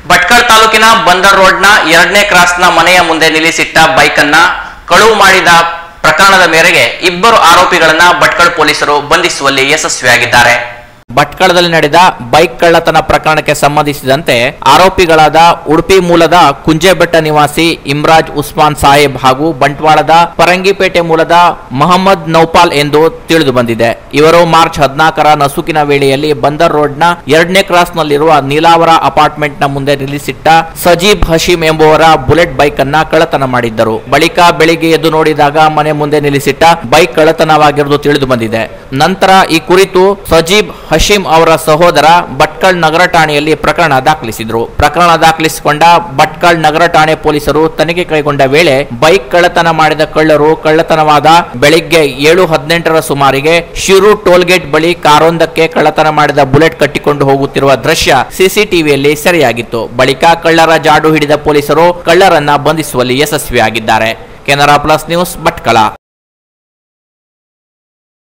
ಭಟ್ಕಳ ತಾಲೂಕಿನ ಬಂದರ್ ರೋಡ್ನ ಎರಡನೇ ಕ್ರಾಸ್ನ ಮನೆಯ ಮುಂದೆ ನಿಲ್ಲಿಸಿಟ್ಟ ಬೈಕ್ ಅನ್ನ ಕಳುವು ಮಾಡಿದ ಪ್ರಕರಣದ ಮೇರೆಗೆ ಇಬ್ಬರು ಆರೋಪಿಗಳನ್ನ ಭಟ್ಕಳ ಪೊಲೀಸರು ಬಂಧಿಸುವಲ್ಲಿ ಯಶಸ್ವಿಯಾಗಿದ್ದಾರೆ ಭಟ್ಕಳದಲ್ಲಿ ನಡೆದ ಬೈಕ್ ಕಳ್ಳತನ ಪ್ರಕರಣಕ್ಕೆ ಸಂಬಂಧಿಸಿದಂತೆ ಆರೋಪಿಗಳಾದ ಉಡುಪಿ ಮೂಲದ ಕುಂಜೆಬೆಟ್ಟ ನಿವಾಸಿ ಇಮ್ರಾಜ್ ಉಸ್ಮಾನ್ ಸಾಹೇಬ್ ಹಾಗೂ ಬಂಟ್ವಾಳದ ಪರಂಗಿಪೇಟೆ ಮೂಲದ ಮಹಮ್ಮದ್ ನೌಪಾಲ್ ಎಂದು ತಿಳಿದು ಬಂದಿದೆ ಇವರು ಮಾರ್ಚ್ ಹದಿನಾಲ್ಕರ ನಸುಕಿನ ವೇಳೆಯಲ್ಲಿ ಬಂದರ್ ರೋಡ್ನ ಎರಡನೇ ಕ್ರಾಸ್ನಲ್ಲಿರುವ ನೀಲಾವರ ಅಪಾರ್ಟ್ಮೆಂಟ್ ನ ಮುಂದೆ ನಿಲ್ಲಿಸಿಟ್ಟ ಸಜೀಬ್ ಹಶೀಂ ಎಂಬುವರ ಬುಲೆಟ್ ಬೈಕ್ ಅನ್ನ ಕಳ್ಳತನ ಮಾಡಿದ್ದರು ಬಳಿಕ ಬೆಳಿಗ್ಗೆ ಎದ್ದು ನೋಡಿದಾಗ ಮನೆ ಮುಂದೆ ನಿಲ್ಲಿಸಿಟ್ಟ ಬೈಕ್ ಕಳ್ಳತನವಾಗಿರುವುದು ತಿಳಿದು ಬಂದಿದೆ ನಂತರ ಈ ಕುರಿತು ಸಜೀಬ್ ಹಶೀಂ ಅವರ ಸಹೋದರ ಭಟ್ಕಳ್ ನಗರ ಠಾಣೆಯಲ್ಲಿ ಪ್ರಕರಣ ದಾಖಲಿಸಿದ್ರು ಪ್ರಕರಣ ದಾಖಲಿಸಿಕೊಂಡ ಭಟ್ಕಳ್ ನಗರ ಠಾಣೆ ಪೊಲೀಸರು ತನಿಖೆ ಕೈಗೊಂಡ ವೇಳೆ ಬೈಕ್ ಕಳ್ಳತನ ಮಾಡಿದ ಕಳ್ಳರು ಕಳ್ಳತನವಾದ ಬೆಳಿಗ್ಗೆ ಏಳು ಹದಿನೆಂಟರ ಸುಮಾರಿಗೆ ಶಿರು ಟೋಲ್ಗೇಟ್ ಬಳಿ ಕಾರೊಂದಕ್ಕೆ ಕಳ್ಳತನ ಮಾಡಿದ ಬುಲೆಟ್ ಕಟ್ಟಿಕೊಂಡು ಹೋಗುತ್ತಿರುವ ದೃಶ್ಯ ಸಿಸಿಟಿವಿಯಲ್ಲಿ ಸೆರೆಯಾಗಿತ್ತು ಬಳಿಕ ಕಳ್ಳರ ಜಾಡು ಹಿಡಿದ ಪೊಲೀಸರು ಕಳ್ಳರನ್ನ ಬಂಧಿಸುವಲ್ಲಿ ಯಶಸ್ವಿಯಾಗಿದ್ದಾರೆ ಕೆನರಾ ಪ್ಲಸ್ ನ್ಯೂಸ್ ಭಟ್ಕಳ